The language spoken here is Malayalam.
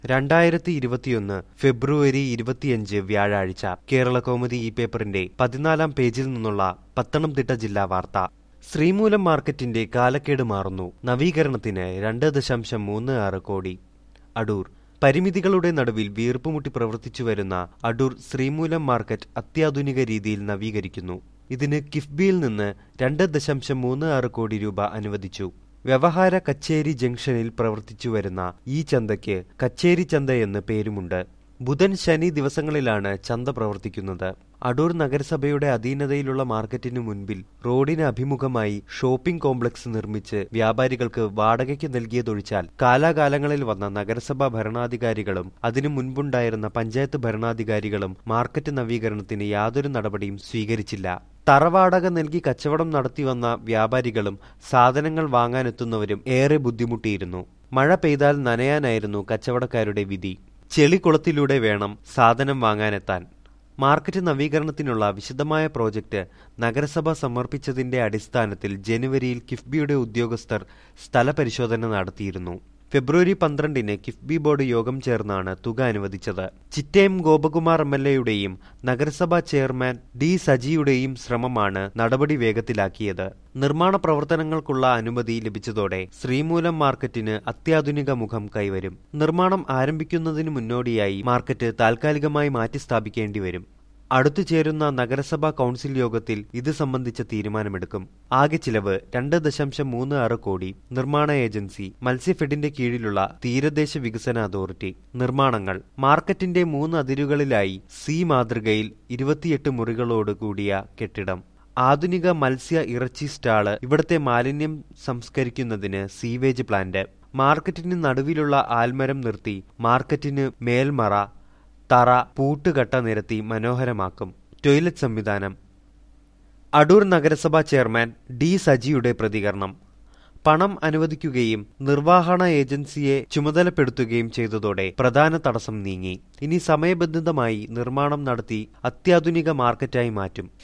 രണ്ടായിരത്തി ഇരുപത്തിയൊന്ന് ഫെബ്രുവരി ഇരുപത്തിയഞ്ച് വ്യാഴാഴ്ച കേരള കൗമുദി ഈ പേപ്പറിന്റെ പതിനാലാം പേജിൽ നിന്നുള്ള പത്തനംതിട്ട ജില്ലാ വാർത്ത ശ്രീമൂലം മാർക്കറ്റിന്റെ കാലക്കേട് മാറുന്നു നവീകരണത്തിന് രണ്ട് ദശാംശം മൂന്ന് ആറ് കോടി അടൂർ പരിമിതികളുടെ നടുവിൽ വീർപ്പുമുട്ടി പ്രവർത്തിച്ചു വരുന്ന അടൂർ ശ്രീമൂലം മാർക്കറ്റ് അത്യാധുനിക രീതിയിൽ നവീകരിക്കുന്നു ഇതിന് കിഫ്ബിയിൽ നിന്ന് രണ്ട് ദശാംശം മൂന്ന് ആറ് കോടി രൂപ അനുവദിച്ചു വ്യവഹാര കച്ചേരി ജംഗ്ഷനിൽ പ്രവർത്തിച്ചു വരുന്ന ഈ ചന്തയ്ക്ക് കച്ചേരി ചന്ത എന്ന് പേരുമുണ്ട് ബുധൻ ശനി ദിവസങ്ങളിലാണ് ചന്ത പ്രവർത്തിക്കുന്നത് അടൂർ നഗരസഭയുടെ അധീനതയിലുള്ള മാർക്കറ്റിനു മുൻപിൽ റോഡിന് അഭിമുഖമായി ഷോപ്പിംഗ് കോംപ്ലക്സ് നിർമ്മിച്ച് വ്യാപാരികൾക്ക് വാടകയ്ക്ക് നൽകിയതൊഴിച്ചാൽ കാലാകാലങ്ങളിൽ വന്ന നഗരസഭാ ഭരണാധികാരികളും അതിനു മുൻപുണ്ടായിരുന്ന പഞ്ചായത്ത് ഭരണാധികാരികളും മാർക്കറ്റ് നവീകരണത്തിന് യാതൊരു നടപടിയും സ്വീകരിച്ചില്ല തറവാടക നൽകി കച്ചവടം നടത്തിവന്ന വ്യാപാരികളും സാധനങ്ങൾ വാങ്ങാനെത്തുന്നവരും ഏറെ ബുദ്ധിമുട്ടിയിരുന്നു മഴ പെയ്താൽ നനയാനായിരുന്നു കച്ചവടക്കാരുടെ വിധി ചെളിക്കുളത്തിലൂടെ വേണം സാധനം വാങ്ങാനെത്താൻ മാർക്കറ്റ് നവീകരണത്തിനുള്ള വിശദമായ പ്രോജക്റ്റ് നഗരസഭ സമർപ്പിച്ചതിന്റെ അടിസ്ഥാനത്തിൽ ജനുവരിയിൽ കിഫ്ബിയുടെ ഉദ്യോഗസ്ഥർ സ്ഥലപരിശോധന നടത്തിയിരുന്നു ഫെബ്രുവരി പന്ത്രണ്ടിന് കിഫ്ബി ബോർഡ് യോഗം ചേർന്നാണ് തുക അനുവദിച്ചത് ചിറ്റയം ഗോപകുമാർ എം എൽ എയുടെയും നഗരസഭാ ചെയർമാൻ ഡി സജിയുടെയും ശ്രമമാണ് നടപടി വേഗത്തിലാക്കിയത് നിർമ്മാണ പ്രവർത്തനങ്ങൾക്കുള്ള അനുമതി ലഭിച്ചതോടെ ശ്രീമൂലം മാർക്കറ്റിന് അത്യാധുനിക മുഖം കൈവരും നിർമ്മാണം ആരംഭിക്കുന്നതിന് മുന്നോടിയായി മാർക്കറ്റ് താൽക്കാലികമായി മാറ്റിസ്ഥാപിക്കേണ്ടി വരും അടുത്തു ചേരുന്ന നഗരസഭാ കൗൺസിൽ യോഗത്തിൽ ഇത് സംബന്ധിച്ച തീരുമാനമെടുക്കും ആകെ ചിലവ് രണ്ട് ദശാംശം മൂന്ന് ആറ് കോടി നിർമ്മാണ ഏജൻസി മത്സ്യഫെഡിന്റെ കീഴിലുള്ള തീരദേശ വികസന അതോറിറ്റി നിർമ്മാണങ്ങൾ മാർക്കറ്റിന്റെ മൂന്ന് അതിരുകളിലായി സി മാതൃകയിൽ ഇരുപത്തിയെട്ട് മുറികളോട് കൂടിയ കെട്ടിടം ആധുനിക മത്സ്യ ഇറച്ചി സ്റ്റാള് ഇവിടത്തെ മാലിന്യം സംസ്കരിക്കുന്നതിന് സീവേജ് പ്ലാന്റ് മാർക്കറ്റിന് നടുവിലുള്ള ആൽമരം നിർത്തി മാർക്കറ്റിന് മേൽമറ തറ പൂട്ടുകട്ട നിരത്തി മനോഹരമാക്കും ടോയ്ലറ്റ് സംവിധാനം അടൂർ നഗരസഭാ ചെയർമാൻ ഡി സജിയുടെ പ്രതികരണം പണം അനുവദിക്കുകയും നിർവ്വഹണ ഏജൻസിയെ ചുമതലപ്പെടുത്തുകയും ചെയ്തതോടെ പ്രധാന തടസ്സം നീങ്ങി ഇനി സമയബന്ധിതമായി നിർമ്മാണം നടത്തി അത്യാധുനിക മാർക്കറ്റായി മാറ്റും